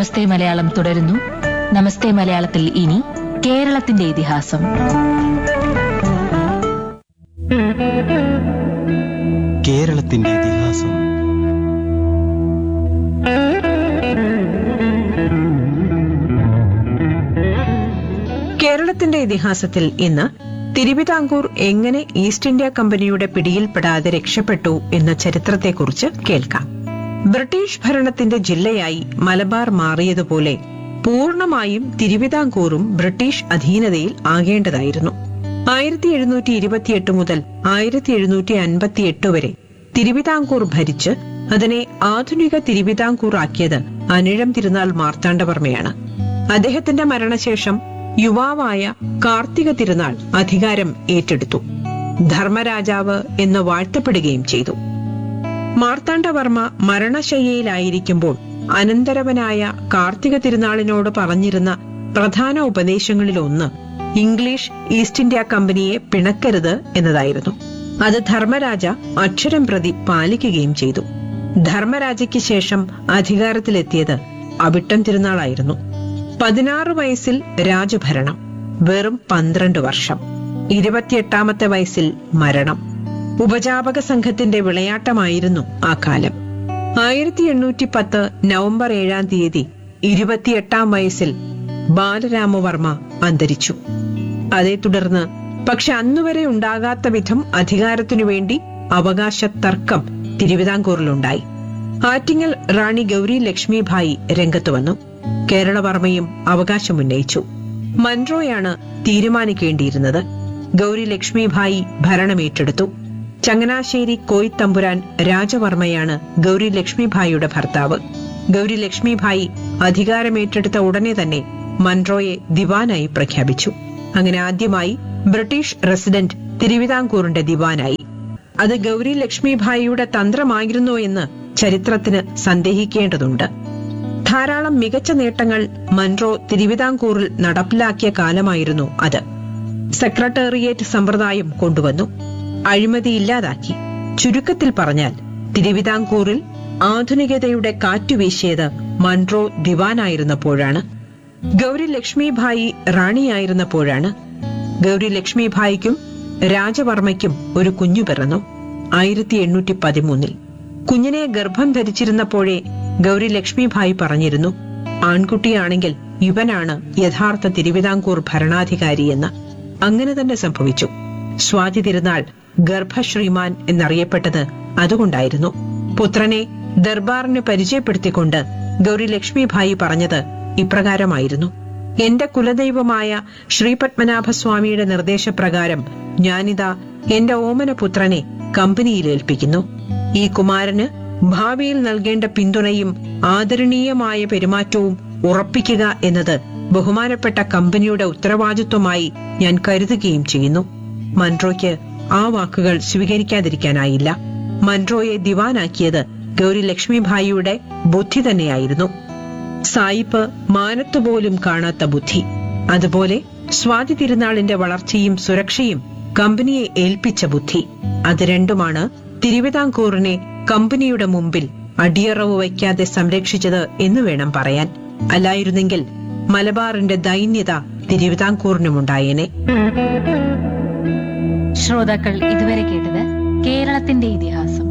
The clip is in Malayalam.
നമസ്തേ മലയാളം തുടരുന്നു നമസ്തേ മലയാളത്തിൽ ഇനി കേരളത്തിന്റെ ഇതിഹാസം കേരളത്തിന്റെ ഇതിഹാസം കേരളത്തിന്റെ ഇതിഹാസത്തിൽ ഇന്ന് തിരുവിതാംകൂർ എങ്ങനെ ഈസ്റ്റ് ഇന്ത്യ കമ്പനിയുടെ പിടിയിൽപ്പെടാതെ രക്ഷപ്പെട്ടു എന്ന ചരിത്രത്തെക്കുറിച്ച് കേൾക്കാം ബ്രിട്ടീഷ് ഭരണത്തിന്റെ ജില്ലയായി മലബാർ മാറിയതുപോലെ പൂർണ്ണമായും തിരുവിതാംകൂറും ബ്രിട്ടീഷ് അധീനതയിൽ ആകേണ്ടതായിരുന്നു ആയിരത്തി എഴുന്നൂറ്റി ഇരുപത്തിയെട്ട് മുതൽ ആയിരത്തി എഴുന്നൂറ്റി അൻപത്തിയെട്ട് വരെ തിരുവിതാംകൂർ ഭരിച്ച് അതിനെ ആധുനിക തിരുവിതാംകൂർ ആക്കിയത് അനിഴം തിരുനാൾ മാർത്താണ്ഡവർമ്മയാണ് അദ്ദേഹത്തിന്റെ മരണശേഷം യുവാവായ കാർത്തിക തിരുനാൾ അധികാരം ഏറ്റെടുത്തു ധർമ്മരാജാവ് എന്ന് വാഴ്ത്തപ്പെടുകയും ചെയ്തു മാർത്താണ്ഡവർമ്മ മരണശയ്യയിലായിരിക്കുമ്പോൾ അനന്തരവനായ കാർത്തിക തിരുനാളിനോട് പറഞ്ഞിരുന്ന പ്രധാന ഉപദേശങ്ങളിലൊന്ന് ഇംഗ്ലീഷ് ഈസ്റ്റ് ഇന്ത്യ കമ്പനിയെ പിണക്കരുത് എന്നതായിരുന്നു അത് ധർമ്മരാജ അക്ഷരം പ്രതി പാലിക്കുകയും ചെയ്തു ധർമ്മരാജയ്ക്ക് ശേഷം അധികാരത്തിലെത്തിയത് അവിട്ടം തിരുനാളായിരുന്നു പതിനാറ് വയസ്സിൽ രാജഭരണം വെറും പന്ത്രണ്ട് വർഷം ഇരുപത്തിയെട്ടാമത്തെ വയസ്സിൽ മരണം ഉപജാപക സംഘത്തിന്റെ വിളയാട്ടമായിരുന്നു ആ കാലം ആയിരത്തി എണ്ണൂറ്റി പത്ത് നവംബർ ഏഴാം തീയതി ഇരുപത്തിയെട്ടാം വയസ്സിൽ ബാലരാമവർമ്മ അന്തരിച്ചു അതേ തുടർന്ന് പക്ഷെ അന്നുവരെ ഉണ്ടാകാത്ത വിധം അധികാരത്തിനു വേണ്ടി അവകാശ തർക്കം തിരുവിതാംകൂറിലുണ്ടായി ആറ്റിങ്ങൽ റാണി ഗൗരി ലക്ഷ്മിഭായി രംഗത്ത് വന്നു കേരളവർമ്മയും അവകാശമുന്നയിച്ചു മൻറോയാണ് തീരുമാനിക്കേണ്ടിയിരുന്നത് ഗൗരി ലക്ഷ്മിഭായി ഭരണമേറ്റെടുത്തു ചങ്ങനാശ്ശേരി കോയിത്തമ്പുരാൻ രാജവർമ്മയാണ് ഗൗരി ലക്ഷ്മിഭായിയുടെ ഭർത്താവ് ഗൗരി ലക്ഷ്മിഭായി അധികാരമേറ്റെടുത്ത ഉടനെ തന്നെ മൻറോയെ ദിവാനായി പ്രഖ്യാപിച്ചു അങ്ങനെ ആദ്യമായി ബ്രിട്ടീഷ് റെസിഡന്റ് തിരുവിതാംകൂറിന്റെ ദിവാനായി അത് ഗൗരി ലക്ഷ്മിഭായിയുടെ തന്ത്രമായിരുന്നോ എന്ന് ചരിത്രത്തിന് സന്ദേഹിക്കേണ്ടതുണ്ട് ധാരാളം മികച്ച നേട്ടങ്ങൾ മൻറോ തിരുവിതാംകൂറിൽ നടപ്പിലാക്കിയ കാലമായിരുന്നു അത് സെക്രട്ടേറിയറ്റ് സമ്പ്രദായം കൊണ്ടുവന്നു അഴിമതി ഇല്ലാതാക്കി ചുരുക്കത്തിൽ പറഞ്ഞാൽ തിരുവിതാംകൂറിൽ ആധുനികതയുടെ കാറ്റുവീശിയത് മൺട്രോ ദിവാനായിരുന്നപ്പോഴാണ് ഗൗരി ലക്ഷ്മിഭായി റാണിയായിരുന്നപ്പോഴാണ് ഗൗരി ലക്ഷ്മിഭായിക്കും രാജവർമ്മയ്ക്കും ഒരു കുഞ്ഞു പിറന്നു ആയിരത്തി എണ്ണൂറ്റി പതിമൂന്നിൽ കുഞ്ഞിനെ ഗർഭം ധരിച്ചിരുന്നപ്പോഴേ ഗൗരി ലക്ഷ്മിഭായി പറഞ്ഞിരുന്നു ആൺകുട്ടിയാണെങ്കിൽ ഇവനാണ് യഥാർത്ഥ തിരുവിതാംകൂർ ഭരണാധികാരിയെന്ന് അങ്ങനെ തന്നെ സംഭവിച്ചു സ്വാതി തിരുനാൾ ഗർഭശ്രീമാൻ എന്നറിയപ്പെട്ടത് അതുകൊണ്ടായിരുന്നു പുത്രനെ ദർബാറിന് പരിചയപ്പെടുത്തിക്കൊണ്ട് ഗൗരി ലക്ഷ്മിഭായി പറഞ്ഞത് ഇപ്രകാരമായിരുന്നു എന്റെ കുലദൈവമായ ശ്രീപത്മനാഭസ്വാമിയുടെ നിർദ്ദേശപ്രകാരം ഞാനിതാ എന്റെ ഓമന പുത്രനെ കമ്പനിയിൽ ഏൽപ്പിക്കുന്നു ഈ കുമാരന് ഭാവിയിൽ നൽകേണ്ട പിന്തുണയും ആദരണീയമായ പെരുമാറ്റവും ഉറപ്പിക്കുക എന്നത് ബഹുമാനപ്പെട്ട കമ്പനിയുടെ ഉത്തരവാദിത്വമായി ഞാൻ കരുതുകയും ചെയ്യുന്നു മൻട്രോയ്ക്ക് ആ വാക്കുകൾ സ്വീകരിക്കാതിരിക്കാനായില്ല മൻട്രോയെ ദിവാനാക്കിയത് ഗൗരി ലക്ഷ്മിഭായിയുടെ ബുദ്ധി തന്നെയായിരുന്നു സായിപ്പ് മാനത്തുപോലും കാണാത്ത ബുദ്ധി അതുപോലെ സ്വാതി തിരുനാളിന്റെ വളർച്ചയും സുരക്ഷയും കമ്പനിയെ ഏൽപ്പിച്ച ബുദ്ധി അത് രണ്ടുമാണ് തിരുവിതാംകൂറിനെ കമ്പനിയുടെ മുമ്പിൽ അടിയറവ് വയ്ക്കാതെ സംരക്ഷിച്ചത് എന്ന് വേണം പറയാൻ അല്ലായിരുന്നെങ്കിൽ മലബാറിന്റെ ദൈന്യത തിരുവിതാംകൂറിനുമുണ്ടായേനെ ശ്രോതാക്കൾ ഇതുവരെ കേട്ടത് കേരളത്തിന്റെ ഇതിഹാസം